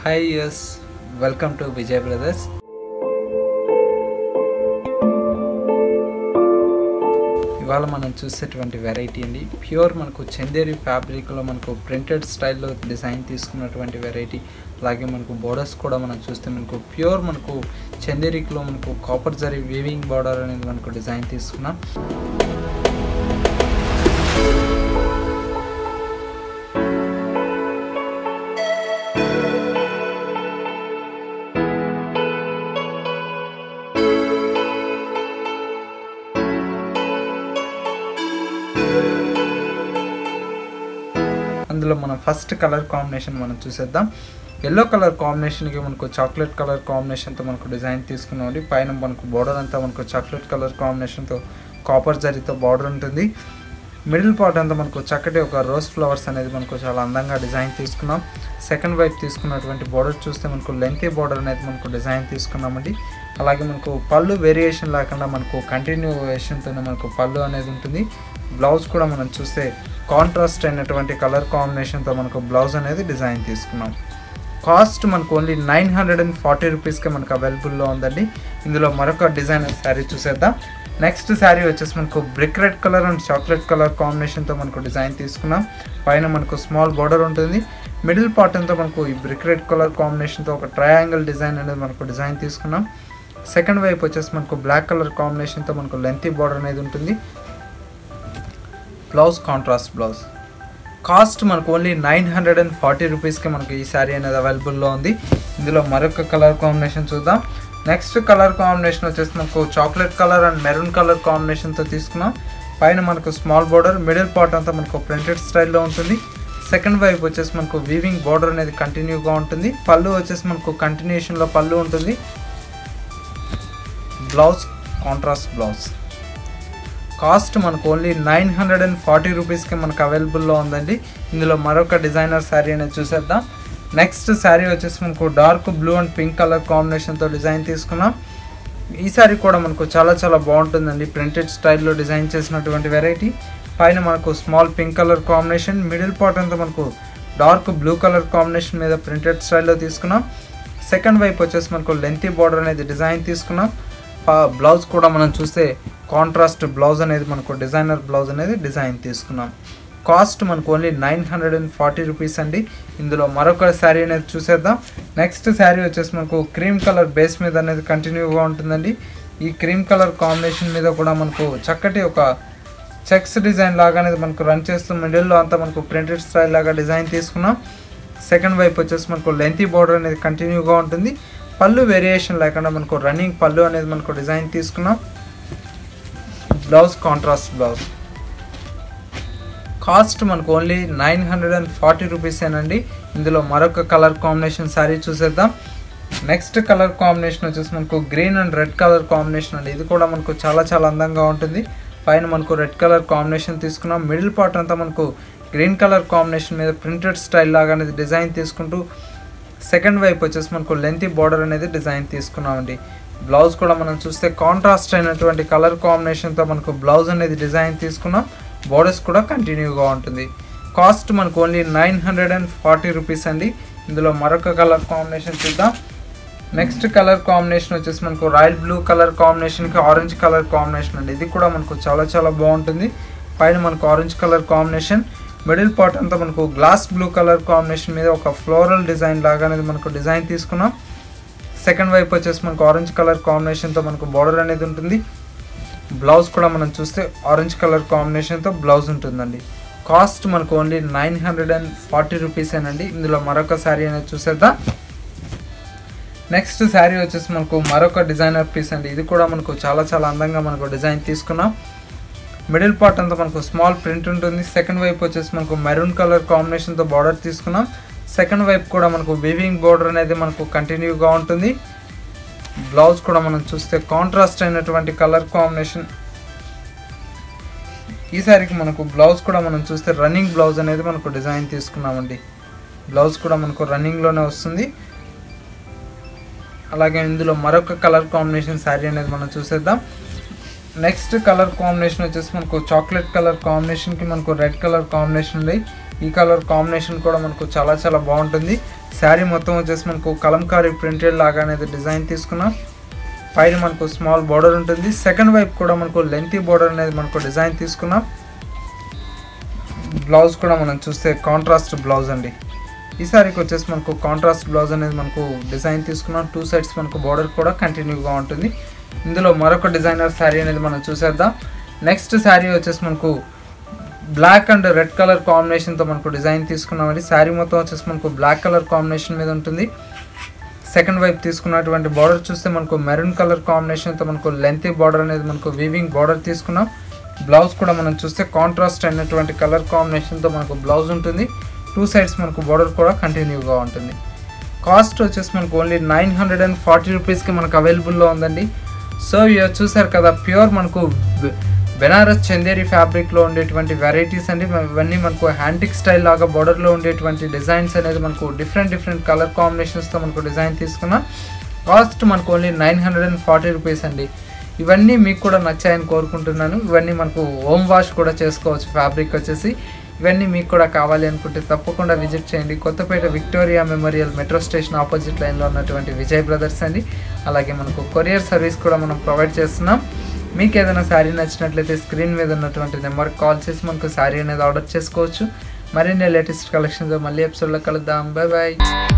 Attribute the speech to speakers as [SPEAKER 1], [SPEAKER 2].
[SPEAKER 1] hi yes welcome to Vijay brothers ఇవాళ మనం చూసేటువంటి వెరైటీ అండి ప్యూర్ మనకు చందేరి ఫ్యాబ్రిక్లో మనకు ప్రింటెడ్ స్టైల్లో డిజైన్ తీసుకున్నటువంటి వెరైటీ అలాగే మనకు బోర్డర్స్ కూడా మనం చూస్తే మనకు ప్యూర్ మనకు చందేరిక్లో మనకు కాపర్ జరీ వీవింగ్ బార్డర్ అనేది మనకు డిజైన్ తీసుకున్నాం అందులో మనం ఫస్ట్ కలర్ కాంబినేషన్ మనం చూసేద్దాం ఎల్లో కలర్ కాంబినేషన్కి మనకు చాక్లెట్ కలర్ కాంబినేషన్తో మనకు డిజైన్ తీసుకున్నామండి పైన మనకు బార్డర్ అంతా మనకు చాక్లెట్ కలర్ కాంబినేషన్తో కాపర్ జరీతో బార్డర్ ఉంటుంది మిడిల్ పార్ట్ అంతా మనకు చక్కటి ఒక రోజ్ ఫ్లవర్స్ అనేది మనకు చాలా అందంగా డిజైన్ తీసుకున్నాం సెకండ్ వైపు తీసుకున్నటువంటి బార్డర్ చూస్తే మనకు లెంతీ బార్డర్ అనేది మనకు డిజైన్ తీసుకున్నామండి అలాగే మనకు పళ్ళు వేరియేషన్ లేకుండా మనకు కంటిన్యూవేషన్తోనే మనకు పళ్ళు అనేది ఉంటుంది బ్లౌజ్ కూడా మనం చూస్తే కాంట్రాస్ట్ అయినటువంటి కలర్ కాంబినేషన్తో మనకు బ్లౌజ్ అనేది డిజైన్ తీసుకున్నాం కాస్ట్ మనకు only nine hundred and forty రూపీస్కే మనకు అవైలబుల్లో ఉందండి ఇందులో మరొక డిజైనర్ శారీ చూసేద్దాం నెక్స్ట్ శారీ వచ్చేసి మనకు brick red colour and chocolate colour కాంబినేషన్తో మనకు డిజైన్ తీసుకున్నాం పైన మనకు స్మాల్ బార్డర్ ఉంటుంది మిడిల్ పార్ట్ అంతా మనకు ఈ బ్రిక్ రెడ్ కలర్ కాంబినేషన్తో ఒక ట్రయాంగిల్ డిజైన్ అనేది మనకు డిజైన్ తీసుకున్నాం సెకండ్ వైపు వచ్చేసి మనకు బ్లాక్ కలర్ కాంబినేషన్తో మనకు లెంతీ బార్డర్ అనేది ఉంటుంది బ్లౌజ్ కాంట్రాస్ట్ బ్లౌజ్ కాస్ట్ మనకు only nine hundred and forty రూపీస్కి మనకు ఈ శారీ అనేది అవైలబుల్లో ఉంది ఇందులో మరొక కలర్ కాంబినేషన్ చూద్దాం నెక్స్ట్ కలర్ కాంబినేషన్ వచ్చేసి మనకు chocolate colour and maroon colour కాంబినేషన్తో తీసుకున్నాం పైన మనకు స్మాల్ బార్డర్ మిడిల్ పార్ట్ అంతా మనకు ప్రింటెడ్ స్టైల్లో ఉంటుంది సెకండ్ వైపు వచ్చేసి మనకు వీవింగ్ బార్డర్ అనేది కంటిన్యూగా ఉంటుంది పళ్ళు వచ్చేసి మనకు కంటిన్యూషన్లో పళ్ళు ఉంటుంది బ్లౌజ్ కాంట్రాస్ట్ బ్లౌజ్ కాస్ట్ మనకు only nine hundred and forty రూపీస్కి మనకు అవైలబుల్లో ఉందండి ఇందులో మరొక డిజైనర్ శారీ అనేది చూసేద్దాం నెక్స్ట్ శారీ వచ్చేసి మనకు dark blue and pink colour కాంబినేషన్తో డిజైన్ తీసుకున్నాం ఈ శారీ కూడా మనకు చాలా చాలా బాగుంటుందండి ప్రింటెడ్ స్టైల్లో డిజైన్ చేసినటువంటి వెరైటీ పైన మనకు small pink colour combination middle part అంతా మనకు డార్క్ బ్లూ కలర్ కాంబినేషన్ మీద ప్రింటెడ్ స్టైల్లో తీసుకున్నాం సెకండ్ వైపు వచ్చేసి మనకు లెంతీ బార్డర్ అనేది డిజైన్ తీసుకున్నాం బ్లౌజ్ కూడా మనం చూస్తే కాంట్రాస్ట్ బ్లౌజ్ అనేది మనకు డిజైనర్ బ్లౌజ్ అనేది డిజైన్ తీసుకున్నాం కాస్ట్ మనకు only nine hundred and forty rupees అండి ఇందులో మరొక శారీ అనేది చూసేద్దాం నెక్స్ట్ శారీ వచ్చేసి మనకు క్రీమ్ కలర్ బేస్ మీద అనేది కంటిన్యూగా ఉంటుందండి ఈ క్రీమ్ కలర్ కాంబినేషన్ మీద కూడా మనకు చక్కటి ఒక చెక్స్ డిజైన్ లాగా అనేది మనకు రన్ చేస్తూ మిడిల్లో అంతా మనకు ప్రింటెడ్ స్టైల్ లాగా డిజైన్ తీసుకున్నాం సెకండ్ వైపు వచ్చేసి మనకు లెంతీ బార్డర్ అనేది కంటిన్యూగా ఉంటుంది పళ్ళు వేరియేషన్ లేకుండా మనకు రన్నింగ్ పళ్ళు అనేది మనకు డిజైన్ తీసుకున్నాం బ్లౌజ్ కాంట్రాస్ట్ బ్లౌజ్ కాస్ట్ మనకు only nine hundred and forty రూపీసేనండి ఇందులో మరొక కలర్ కాంబినేషన్ శారీ చూసేద్దాం నెక్స్ట్ కలర్ కాంబినేషన్ వచ్చేసి మనకు green and red colour combination అండి ఇది కూడా మనకు చాలా చాలా అందంగా ఉంటుంది పైన మనకు రెడ్ కలర్ కాంబినేషన్ తీసుకున్నాం మిడిల్ పార్ట్ అంతా మనకు గ్రీన్ కలర్ కాంబినేషన్ మీద ప్రింటెడ్ స్టైల్ లాగా అనేది డిజైన్ తీసుకుంటూ సెకండ్ వైపు వచ్చేసి మనకు లెంతీ బార్డర్ అనేది డిజైన్ తీసుకున్నామండి బ్లౌజ్ కూడా మనం చూస్తే కాంట్రాస్ట్ అయినటువంటి కలర్ కాంబినేషన్తో మనకు బ్లౌజ్ అనేది డిజైన్ తీసుకున్నాం బోర్డర్స్ కూడా కంటిన్యూగా ఉంటుంది కాస్ట్ మనకు only nine hundred and forty rupees అండి ఇందులో మరొక కలర్ కాంబినేషన్ చూద్దాం నెక్స్ట్ కలర్ కాంబినేషన్ వచ్చేసి మనకు రాయల్ బ్లూ కలర్ కాంబినేషన్కి ఆరెంజ్ కలర్ కాంబినేషన్ అండి ఇది కూడా మనకు చాలా చాలా బాగుంటుంది పైన మనకు orange colour combination middle part అంతా మనకు గ్లాస్ బ్లూ కలర్ కాంబినేషన్ మీద ఒక ఫ్లోరల్ డిజైన్ లాగా అనేది మనకు డిజైన్ తీసుకున్నాం సెకండ్ వైపు వచ్చేసి మనకు ఆరెంజ్ కలర్ కాంబినేషన్తో మనకు బార్డర్ అనేది ఉంటుంది బ్లౌజ్ కూడా మనం చూస్తే ఆరెంజ్ కలర్ కాంబినేషన్తో బ్లౌజ్ ఉంటుందండి కాస్ట్ మనకు only nine hundred and forty రూపీసేనండి ఇందులో మరొక శారీ అనేది చూసేద్దాం నెక్స్ట్ శారీ వచ్చేసి మనకు మరొక డిజైనర్ పీస్ అండి ఇది కూడా మనకు చాలా చాలా అందంగా మనకు డిజైన్ తీసుకున్నాం మిడిల్ పార్ట్ అంతా మనకు స్మాల్ ప్రింట్ ఉంటుంది సెకండ్ వైపు వచ్చేసి మనకు మెరూన్ కలర్ కాంబినేషన్తో బార్డర్ తీసుకున్నాం సెకండ్ వైపు కూడా మనకు వీవింగ్ బార్డర్ అనేది మనకు కంటిన్యూగా ఉంటుంది బ్లౌజ్ కూడా మనం చూస్తే కాంట్రాస్ట్ అయినటువంటి కలర్ కాంబినేషన్ ఈ సారికి మనకు బ్లౌజ్ కూడా మనం చూస్తే రన్నింగ్ బ్లౌజ్ అనేది మనకు డిజైన్ తీసుకున్నామండి బ్లౌజ్ కూడా మనకు రన్నింగ్లోనే వస్తుంది అలాగే ఇందులో మరొక కలర్ కాంబినేషన్ శారీ అనేది మనం చూసేద్దాం నెక్స్ట్ కలర్ కాంబినేషన్ వచ్చేసి మనకు చాక్లెట్ కలర్ కాంబినేషన్కి మనకు రెడ్ కలర్ కాంబినేషన్ ఉంది ఈ కలర్ కాంబినేషన్ కూడా మనకు చాలా చాలా బాగుంటుంది శారీ మొత్తం వచ్చేసి మనకు కలంకారీ ప్రింటెడ్ లాగా అనేది డిజైన్ తీసుకున్నాం పైన మనకు స్మాల్ బార్డర్ ఉంటుంది సెకండ్ వైపు కూడా మనకు లెంతీ బార్డర్ అనేది మనకు డిజైన్ తీసుకున్నాం బ్లౌజ్ కూడా మనం చూస్తే కాంట్రాస్ట్ బ్లౌజ్ అండి ఈ సారీకి వచ్చేసి మనకు కాంట్రాస్ట్ బ్లౌజ్ అనేది మనకు డిజైన్ తీసుకున్నాం టూ సైడ్స్ మనకు బార్డర్ కూడా కంటిన్యూగా ఉంటుంది ఇందులో మరొక డిజైనర్ శారీ అనేది మనం చూసేద్దాం నెక్స్ట్ శారీ వచ్చేసి మనకు బ్లాక్ అండ్ రెడ్ కలర్ కాంబినేషన్తో మనకు డిజైన్ తీసుకున్నామండి శారీ మొత్తం వచ్చేసి మనకు బ్లాక్ కలర్ కాంబినేషన్ మీద ఉంటుంది సెకండ్ వైపు తీసుకున్నటువంటి బార్డర్ చూస్తే మనకు మెరూన్ కలర్ కాంబినేషన్తో మనకు లెంతీ బార్డర్ అనేది మనకు వీవింగ్ బార్డర్ తీసుకున్నాం బ్లౌజ్ కూడా మనం చూస్తే కాంట్రాస్ట్ అయినటువంటి కలర్ కాంబినేషన్తో మనకు బ్లౌజ్ ఉంటుంది టూ సైడ్స్ మనకు బార్డర్ కూడా కంటిన్యూగా ఉంటుంది కాస్ట్ వచ్చేసి మనకు only nine hundred and forty రూపీస్కి మనకు అవైలబుల్లో ఉందండి సో ఇవి చూసారు కదా ప్యూర్ మనకు బె- బెనారస్ చందేరి ఫ్యాబ్రిక్లో ఉండేటువంటి వెరైటీస్ అండి మ- ఇవన్నీ మనకు హ్యాంటిక్ స్టైల్ లాగా బార్డర్లో ఉండేటువంటి డిజైన్స్ అనేది మనకు డిఫరెంట్ డిఫరెంట్ కలర్ కాంబినేషన్స్తో మనకు డిజైన్ తీసుకున్నాం కాస్ట్ మనకు only nine hundred and forty rupees అండి ఇవన్నీ మీకు కూడా నచ్చాయని కోరుకుంటున్నాను ఇవన్నీ మనకు హోమ్ వాష్ కూడా చేసుకోవచ్చు ఫ్యాబ్రిక్ వచ్చేసి ఇవన్నీ మీకు కూడా కావాలి అనుకుంటే తప్పకుండా విజిట్ చేయండి Kothapet Victoria Memorial metro station opposite లైన్లో ఉన్నటువంటి విజయ్ బ్రదర్స్ అండి అలాగే మనకు కొరియర్ సర్వీస్ కూడా మనం ప్రొవైడ్ చేస్తున్నాం మీకు ఏదైనా శారీ నచ్చినట్లయితే స్క్రీన్ మీద ఉన్నటువంటి నెంబర్కి కాల్ చేసి మనకు శారీ అనేది ఆర్డర్ చేసుకోవచ్చు మరిన్ని లేటెస్ట్ కలెక్షన్తో మళ్ళీ ఎపిసోడ్లో కలుద్దాం బాయ్ బాయ్